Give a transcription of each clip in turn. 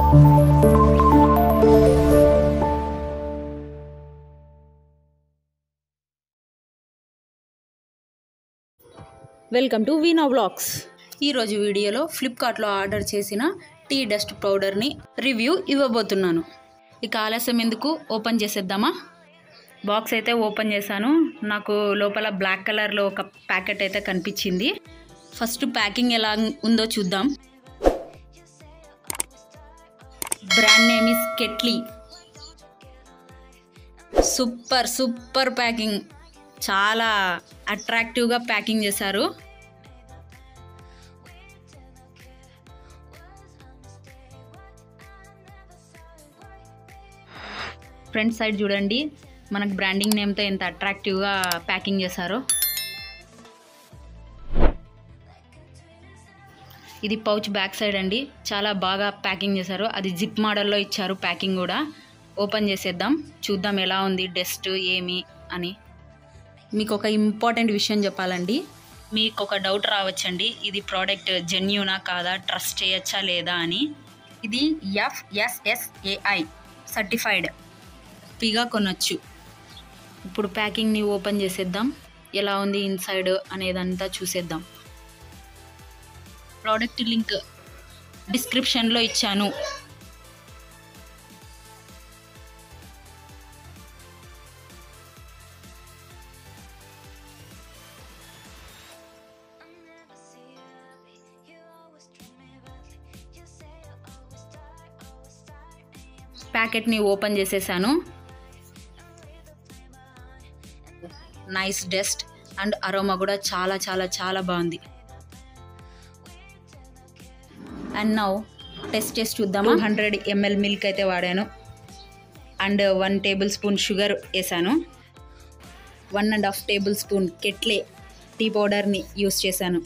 welcome to vena vlogs ఈరోజు వీడియోలో ఫ్లిప్కార్ట్లో ఆర్డర్ చేసిన టీ డస్ట్ పౌడర్ని రివ్యూ ఇవ్వబోతున్నాను ఇక ఆలస్యం ఎందుకు ఓపెన్ చేసేద్దామా బాక్స్ అయితే ఓపెన్ చేశాను నాకు లోపల బ్లాక్ కలర్లో ఒక ప్యాకెట్ అయితే కనిపించింది ఫస్ట్ ప్యాకింగ్ ఎలా ఉందో చూద్దాం brand name is Ketli super super packing చాలా అట్రాక్టివ్గా ప్యాకింగ్ చేశారు ఫ్రంట్ సైడ్ చూడండి మనకు బ్రాండింగ్ నేమ్తో ఎంత అట్రాక్టివ్గా ప్యాకింగ్ చేశారో ఇది పౌచ్ బ్యాక్ సైడ్ అండి చాలా బాగా ప్యాకింగ్ చేశారు అది జిప్ మోడల్లో ఇచ్చారు ప్యాకింగ్ కూడా ఓపెన్ చేసేద్దాం చూద్దాం ఎలా ఉంది డస్ట్ ఏమి అని మీకు ఒక ఇంపార్టెంట్ విషయం చెప్పాలండి మీకు ఒక డౌట్ రావచ్చండి ఇది ప్రోడక్ట్ జెన్యూనా కాదా ట్రస్ట్ చేయొచ్చా లేదా అని ఇది ఎఫ్ఎస్ఎస్ఏఐ సర్టిఫైడ్ హ్యాపీగా కొనొచ్చు ఇప్పుడు ప్యాకింగ్ని ఓపెన్ చేసేద్దాం ఎలా ఉంది ఇన్సైడ్ అనేదంతా చూసేద్దాం ప్రోడక్ట్ లింక్ డిస్క్రిప్షన్లో ఇచ్చాను ప్యాకెట్ని ఓపెన్ చేసేసాను నైస్ డస్ట్ అండ్ అరోమా కూడా చాలా చాలా చాలా బాగుంది అండ్ నౌ టెస్ట్ చేసి చూద్దామా హండ్రెడ్ ఎంఎల్ మిల్క్ అయితే వాడాను and one table spoon sugar వేసాను one and half table spoon Ketli tea పౌడర్ని యూస్ చేశాను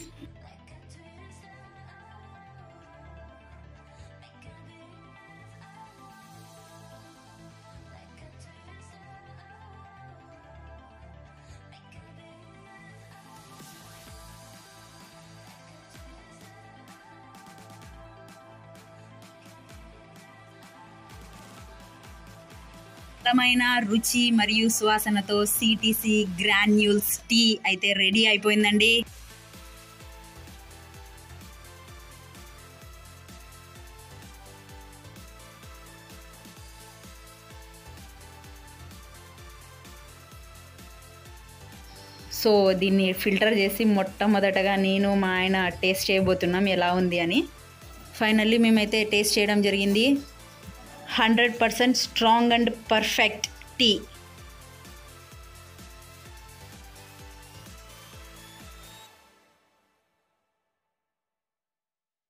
అందమైన రుచి మరియు సువాసనతో సిటిసి గ్రాన్యూల్స్ టీ అయితే రెడీ అయిపోయిందండి సో దీన్ని ఫిల్టర్ చేసి మొట్టమొదటగా నేను మా ఆయన టేస్ట్ చేయబోతున్నాం ఎలా ఉంది అని ఫైనల్లీ మేమైతే టేస్ట్ చేయడం జరిగింది hundred percent strong and perfect tea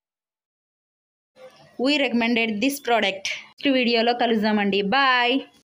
we recommended this product వీడియోలో కలుద్దామండి బాయ్